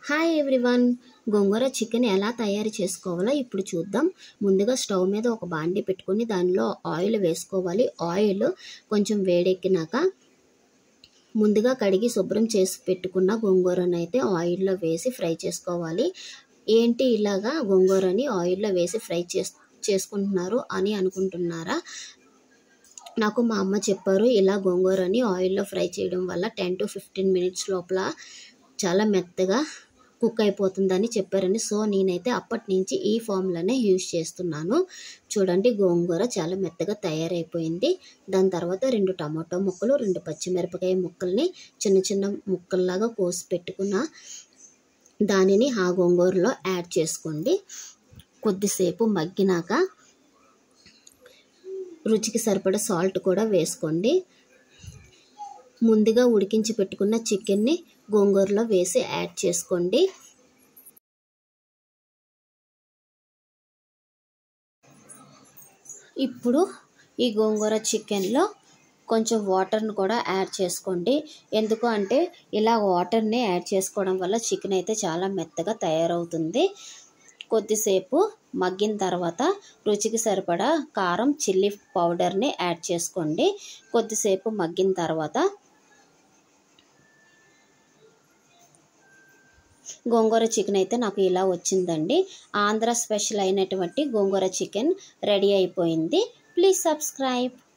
hi everyone గోంగూర chicken ఎలా తయారు చేసుకోవాలో ఇప్పుడు చూద్దాం ముందుగా స్టవ్ మీద ఒక బాండి పెట్టుకొని దానిలో ఆయిల్ వేసుకోవాలి ఆయిల్ కొంచెం వేడెక్కినాక ముందుగా కడిగి శుభ్రం చేసి పెట్టుకున్న గోంగూరను అయితే ఆయిల్లో వేసి ఫ్రై చేసుకోవాలి ఏంటి ఇలాగా గోంగూరని ఆయిల్లో వేసి ఫ్రై చేస్ చేసుకుంటున్నారు అని అనుకుంటున్నారా నాకు మా అమ్మ చెప్పారు ఇలా గోంగూరని ఆయిల్లో ఫ్రై చేయడం వల్ల టెన్ టు ఫిఫ్టీన్ మినిట్స్ లోపల చాలా మెత్తగా కుక్ అయిపోతుందని చెప్పారని సో నేనైతే అప్పటి నుంచి ఈ ఫామ్లోనే యూజ్ చేస్తున్నాను చూడండి గోంగూర చాలా మెత్తగా తయారైపోయింది దాని తర్వాత రెండు టమాటో ముక్కలు రెండు పచ్చిమిరపకాయ ముక్కల్ని చిన్న చిన్న ముక్కల్లాగా కోసి పెట్టుకున్న దానిని ఆ గోంగూరలో యాడ్ చేసుకోండి కొద్దిసేపు మగ్గినాక రుచికి సరిపడా సాల్ట్ కూడా వేసుకోండి ముందుగా ఉడికించి పెట్టుకున్న చికెన్ని గోంగూరలో వేసి యాడ్ చేసుకోండి ఇప్పుడు ఈ గోంగూర చికెన్లో కొంచెం వాటర్ని కూడా యాడ్ చేసుకోండి ఎందుకు అంటే ఇలా వాటర్ని యాడ్ చేసుకోవడం వల్ల చికెన్ అయితే చాలా మెత్తగా తయారవుతుంది కొద్దిసేపు మగ్గిన తర్వాత రుచికి సరిపడా కారం చిల్లీ పౌడర్ని యాడ్ చేసుకోండి కొద్దిసేపు మగ్గిన తర్వాత గోంగూర చికెన్ అయితే నాకు ఇలా వచ్చిందండి ఆంధ్ర స్పెషల్ అయినటువంటి గోంగూర చికెన్ రెడీ అయిపోయింది ప్లీజ్ సబ్స్క్రైబ్